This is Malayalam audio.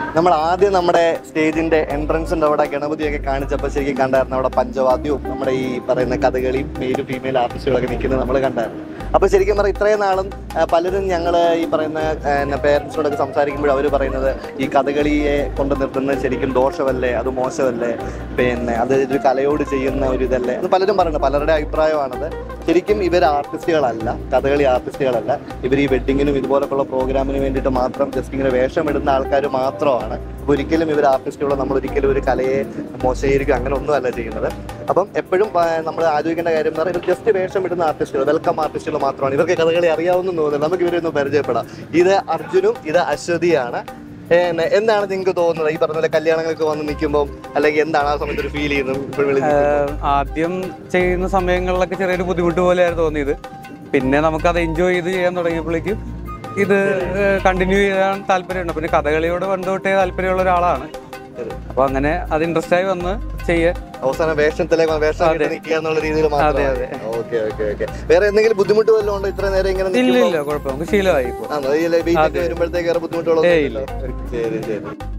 നമ്മൾ ആദ്യം നമ്മുടെ സ്റ്റേജിന്റെ എൻട്രൻസിന്റെ അവിടെ ഗണപതിയൊക്കെ കാണിച്ചപ്പോൾ ശരിക്കും കണ്ടായിരുന്നു അവിടെ പഞ്ചവാദ്യവും നമ്മുടെ ഈ പറയുന്ന കഥകളിയും മെയിലും ഫീമെയിൽ ആർട്ടിസ്റ്റുകളൊക്കെ നിൽക്കുന്നത് നമ്മൾ കണ്ടായിരുന്നു അപ്പൊ ശരിക്കും പറഞ്ഞാൽ ഇത്രയും നാളും ആ, പലരും ഞങ്ങൾ ഈ പറയുന്ന പേരൻസിനോടൊക്കെ സംസാരിക്കുമ്പോൾ അവർ പറയുന്നത് ഈ കഥകളിയെ കൊണ്ട് നിർത്തുന്നത് ശരിക്കും ദോഷമല്ലേ അത് മോശമല്ലേ പിന്നെ അത് ഒരു കലയോട് ചെയ്യുന്ന ഒരു ഇതല്ലേ എന്ന് പലരും പറയുന്നത് പലരുടെ അഭിപ്രായമാണത് ശരിക്കും ഇവർ ആർട്ടിസ്റ്റുകളല്ല കഥകളി ആർട്ടിസ്റ്റുകളല്ല ഇവർ ഈ വെഡിങ്ങിനും ഇതുപോലൊക്കെയുള്ള പ്രോഗ്രാമിന് വേണ്ടിയിട്ട് മാത്രം ജസ്റ്റ് ഇങ്ങനെ വേഷമിടുന്ന ആൾക്കാർ മാത്രമാണ് അപ്പൊ ഒരിക്കലും ഇവർ ആർട്ടിസ്റ്റുകളോ നമ്മൾ ഒരിക്കലും ഒരു കലയെ മോശീകരിക്കുക അങ്ങനെ ഒന്നുമല്ല ചെയ്യുന്നത് അപ്പം എപ്പോഴും നമ്മൾ ആലോചിക്കേണ്ട കാര്യം എന്ന് പറഞ്ഞാൽ ജസ്റ്റ് വേഷം ഇടുന്ന ആർട്ടിസ്റ്റുകൾ വെൽക്കം ആർട്ടിസ്റ്റുകൾ മാത്രമാണ് ഇവർക്ക് കഥകളി അറിയാവുന്ന തോന്നുന്നത് നമുക്ക് ഇവരെ ഒന്ന് പരിചയപ്പെടാം ഇത് അർജുനും ഇത് അശ്വതിയാണ് ഏന്നെ, എന്താണ് നിങ്ങൾക്ക് തോന്നുന്നത് ഈ പറഞ്ഞ പോലെ കല്യാണങ്ങൾക്ക് വന്ന് നിൽക്കുമ്പോൾ അല്ലെങ്കിൽ എന്താണ് ആ സമയത്ത് ഒരു ഫീൽ ചെയ്യുന്നത് ഇപ്പോഴും വിളിച്ച് ഏഹ് ആദ്യം ചെയ്യുന്ന സമയങ്ങളിലൊക്കെ ചെറിയൊരു ബുദ്ധിമുട്ട് പോലെയായിരുന്നു തോന്നിയത് പിന്നെ നമുക്കത് എൻജോയ് ചെയ്ത് ചെയ്യാൻ തുടങ്ങിയപ്പോഴേക്കും ഇത് കണ്ടിന്യൂ ചെയ്യാൻ താല്പര്യമുണ്ട് പിന്നെ കഥകളിയോട് പണ്ട് തൊട്ടേ താല്പര്യമുള്ള ഒരാളാണ് അപ്പൊ അങ്ങനെ അത് ഇൻട്രസ്റ്റ് ആയി വന്ന് ചെയ്യ അവസാനം വേഷത്തിലേക്ക് വേഷം അതെ. നിൽക്കുക എന്നുള്ള രീതിയിൽ അതെ, മാത്രം അതെ. ഓക്കെ ഓക്കെ ഓക്കെ വേറെ എന്തെങ്കിലും ബുദ്ധിമുട്ട് വല്ലതും ഉണ്ടോ ഇത്ര നേരം ഇങ്ങനെ ഇല്ല നിൽക്കുമ്പോൾ? ഇല്ല കുഴപ്പം നമുക്ക് ശീലമായി ഇപ്പൊ ആണോ ഈ വെയിറ്റ് ഒക്കെ അതെ. വരുമ്പോഴത്തേക്ക് വേറെ ബുദ്ധിമുട്ടുകളൊന്നും ഏയ് ഇല്ലല്ലോ? ശരി ശരി